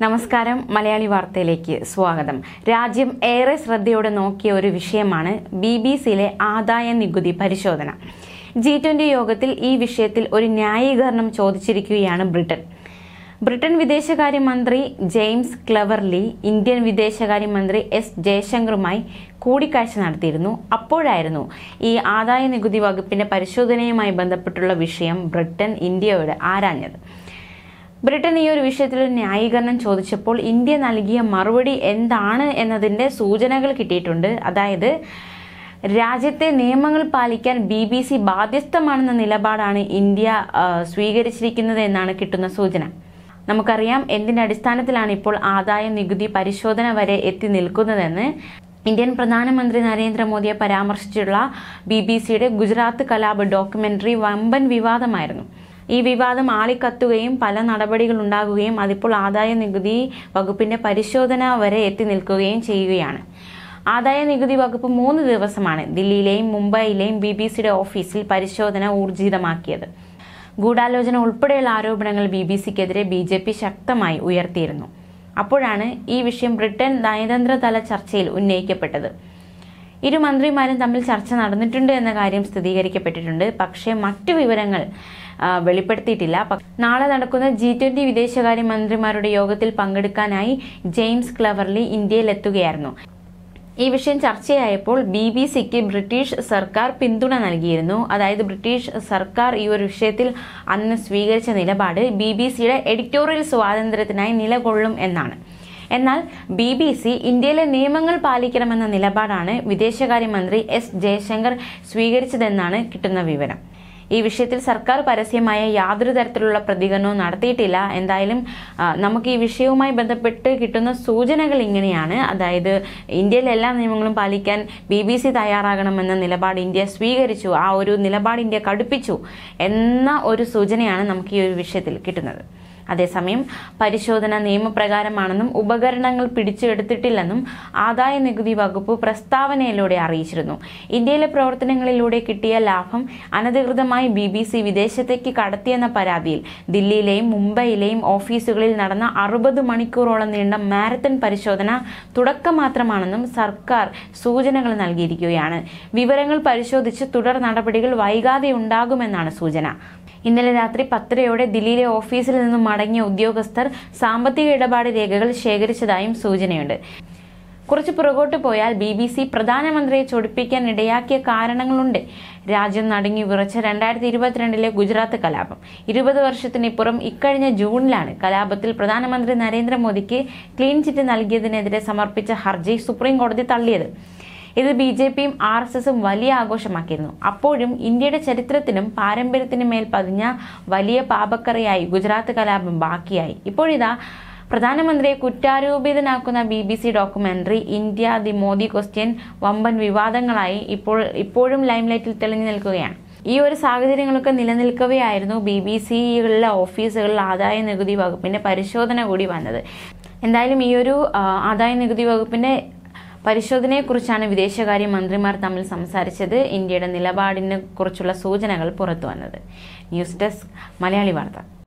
നമസ്കാരം മലയാളി വാർത്തയിലേക്ക് സ്വാഗതം രാജ്യം ഏറെ ശ്രദ്ധയോടെ നോക്കിയ ഒരു വിഷയമാണ് ബി ബി സിയിലെ ആദായ നികുതി പരിശോധന ജി ട്വന്റി യോഗത്തിൽ ഈ വിഷയത്തിൽ ഒരു ന്യായീകരണം ചോദിച്ചിരിക്കുകയാണ് ബ്രിട്ടൻ ബ്രിട്ടൻ വിദേശകാര്യമന്ത്രി ജെയിംസ് ക്ലവർലി ഇന്ത്യൻ വിദേശകാര്യമന്ത്രി എസ് ജയശങ്കറുമായി കൂടിക്കാഴ്ച നടത്തിയിരുന്നു അപ്പോഴായിരുന്നു ഈ ആദായ നികുതി വകുപ്പിന്റെ പരിശോധനയുമായി ബന്ധപ്പെട്ടുള്ള വിഷയം ബ്രിട്ടൻ ഇന്ത്യയോട് ആരാഞ്ഞത് ബ്രിട്ടൻ ഈ ഒരു വിഷയത്തിൽ ഒരു ന്യായീകരണം ചോദിച്ചപ്പോൾ ഇന്ത്യ നൽകിയ മറുപടി എന്താണ് എന്നതിന്റെ സൂചനകൾ കിട്ടിയിട്ടുണ്ട് അതായത് രാജ്യത്തെ നിയമങ്ങൾ പാലിക്കാൻ ബി ബി സി ബാധ്യസ്ഥമാണെന്ന നിലപാടാണ് ഇന്ത്യ ആ, സ്വീകരിച്ചിരിക്കുന്നത് എന്നാണ് കിട്ടുന്ന സൂചന നമുക്കറിയാം എന്തിന്റെ അടിസ്ഥാനത്തിലാണ് ഇപ്പോൾ ആദായ നികുതി പരിശോധന വരെ എത്തി നിൽക്കുന്നതെന്ന് ഇന്ത്യൻ പ്രധാനമന്ത്രി നരേന്ദ്രമോദിയെ പരാമർശിച്ചുള്ള ബി ബി സിയുടെ ഗുജറാത്ത് കലാപ് ഡോക്യുമെന്ററി വമ്പൻ വിവാദമായിരുന്നു ഈ വിവാദം ആളിക്കത്തുകയും പല നടപടികൾ ഉണ്ടാകുകയും അതിപ്പോൾ ആദായ നികുതി വകുപ്പിന്റെ പരിശോധന വരെ എത്തി നിൽക്കുകയും ചെയ്യുകയാണ് ആദായ നികുതി വകുപ്പ് മൂന്ന് ദിവസമാണ് ദില്ലിയിലെയും മുംബൈയിലെയും ബി ബി സിയുടെ ഓഫീസിൽ പരിശോധന ഊർജിതമാക്കിയത് ഗൂഢാലോചന ഉൾപ്പെടെയുള്ള ആരോപണങ്ങൾ ബി ബി സിക്കെതിരെ ബി ജെ പി ശക്തമായി ഉയർത്തിയിരുന്നു അപ്പോഴാണ് ഈ വിഷയം ബ്രിട്ടൻ നയതന്ത്രതല ചർച്ചയിൽ ഉന്നയിക്കപ്പെട്ടത് ഇരു മന്ത്രിമാരും തമ്മിൽ ചർച്ച നടന്നിട്ടുണ്ട് എന്ന കാര്യം സ്ഥിരീകരിക്കപ്പെട്ടിട്ടുണ്ട് പക്ഷേ മറ്റു വിവരങ്ങൾ ആ, വെളിപ്പെടുത്തിയിട്ടില്ല പ- നാളെ നടക്കുന്ന ജി ട്വന്റി വിദേശകാര്യ മന്ത്രിമാരുടെ യോഗത്തിൽ പങ്കെടുക്കാനായി ജെയിംസ് ക്ലവർലി ഇന്ത്യയിലെത്തുകയായിരുന്നു ഈ വിഷയം ചർച്ചയായപ്പോൾ ബി ബി സിക്ക് ബ്രിട്ടീഷ് സർക്കാർ പിന്തുണ നൽകിയിരുന്നു അതായത് ബ്രിട്ടീഷ് സർക്കാർ ഈ ഒരു വിഷയത്തിൽ അന്ന് സ്വീകരിച്ച നിലപാട് ബി ബി സിയുടെ എഡിറ്റോറിയൽ സ്വാതന്ത്ര്യത്തിനായി നിലകൊള്ളും എന്നാണ് എന്നാൽ ബി ബി സി ഇന്ത്യയിലെ നിയമങ്ങൾ പാലിക്കണമെന്ന നിലപാടാണ് വിദേശകാര്യമന്ത്രി എസ് ജയശങ്കർ സ്വീകരിച്ചതെന്നാണ് കിട്ടുന്ന വിവരം ഈ വിഷയത്തിൽ സർക്കാർ പരസ്യമായ യാതൊരു തരത്തിലുള്ള പ്രതികരണവും നടത്തിയിട്ടില്ല എന്തായാലും ആ, നമുക്ക് ഈ വിഷയവുമായി ബന്ധപ്പെട്ട് കിട്ടുന്ന സൂചനകൾ ഇങ്ങനെയാണ് അതായത് ഇന്ത്യയിലെ എല്ലാ നിയമങ്ങളും പാലിക്കാൻ ബി ബി സി തയ്യാറാകണമെന്ന നിലപാട് ഇന്ത്യ സ്വീകരിച്ചു ആ ഒരു നിലപാട് ഇന്ത്യ കടുപ്പിച്ചു എന്ന ഒരു സൂചനയാണ് നമുക്ക് ഈ ഒരു വിഷയത്തിൽ കിട്ടുന്നത് അതേസമയം പരിശോധന നിയമപ്രകാരമാണെന്നും ഉപകരണങ്ങൾ പിടിച്ചെടുത്തിട്ടില്ലെന്നും ആദായ നികുതി വകുപ്പ് പ്രസ്താവനയിലൂടെ അറിയിച്ചിരുന്നു ഇന്ത്യയിലെ പ്രവർത്തനങ്ങളിലൂടെ കിട്ടിയ ലാഭം അനധികൃതമായി ബി ബി സി വിദേശത്തേക്ക് കടത്തിയെന്ന പരാതിയിൽ ദില്ലിയിലെയും മുംബൈയിലെയും ഓഫീസുകളിൽ നടന്ന അറുപത് മണിക്കൂറോളം നീണ്ട മാരത്തൺ പരിശോധന തുടക്കം മാത്രമാണെന്നും സർക്കാർ സൂചനകൾ നൽകിയിരിക്കുകയാണ് വിവരങ്ങൾ പരിശോധിച്ച് തുടർ നടപടികൾ വൈകാതെ ഉണ്ടാകുമെന്നാണ് സൂചന ഇന്നലെ രാത്രി പത്തരയോടെ ദില്ലിയിലെ ഓഫീസിൽ നിന്നും മടങ്ങിയ ഉദ്യോഗസ്ഥർ സാമ്പത്തിക ഇടപാട് രേഖകൾ ശേഖരിച്ചതായും സൂചനയുണ്ട് കുറച്ച് പുറകോട്ട് പോയാൽ ബി ബി സി പ്രധാനമന്ത്രിയെ ചൊടിപ്പിക്കാൻ ഇടയാക്കിയ കാരണങ്ങളുണ്ട് രാജ്യം നടുങ്ങി വിറച്ച രണ്ടായിരത്തി ഇരുപത്തിരണ്ടിലെ ഗുജറാത്ത് കലാപം ഇരുപത് വർഷത്തിനിപ്പുറം ഇക്കഴിഞ്ഞ ജൂണിലാണ് കലാപത്തിൽ പ്രധാനമന്ത്രി നരേന്ദ്രമോദിക്ക് ക്ലീൻ ചിറ്റ് നൽകിയതിനെതിരെ സമർപ്പിച്ച ഹർജി സുപ്രീം കോടതി തള്ളിയത് ഇത് ബി ജെ പിയും ആർ എസ് എസും വലിയ ആഘോഷമാക്കിയിരുന്നു അപ്പോഴും ഇന്ത്യയുടെ ചരിത്രത്തിനും പാരമ്പര്യത്തിനും മേൽ പതിഞ്ഞ വലിയ പാപക്കറയായി ഗുജറാത്ത് കലാപം ബാക്കിയായി ഇപ്പോഴിതാ പ്രധാനമന്ത്രിയെ കുറ്റാരോപിതനാക്കുന്ന B B C documentary India the Modi question വമ്പൻ വിവാദങ്ങളായി ഇപ്പോൾ ഇപ്പോഴും ലൈംലൈറ്റിൽ തെളിഞ്ഞു നിൽക്കുകയാണ് ഈ ഒരു സാഹചര്യങ്ങളൊക്കെ നിലനിൽക്കവെയായിരുന്നു ബി ബി സിയിലുള്ള ഓഫീസുകളിൽ ആദായ നികുതി വകുപ്പിന്റെ പരിശോധന കൂടി വന്നത് എന്തായാലും ഈ ഒരു ആ, ആദായ നികുതി വകുപ്പിന്റെ പരിശോധനയെക്കുറിച്ചാണ് വിദേശകാര്യ മന്ത്രിമാർ തമ്മിൽ സംസാരിച്ചത് ഇന്ത്യയുടെ നിലപാടിനെ കുറിച്ചുള്ള സൂചനകൾ പുറത്തു വന്നത് ന്യൂസ് ഡെസ്ക് മലയാളി വാർത്ത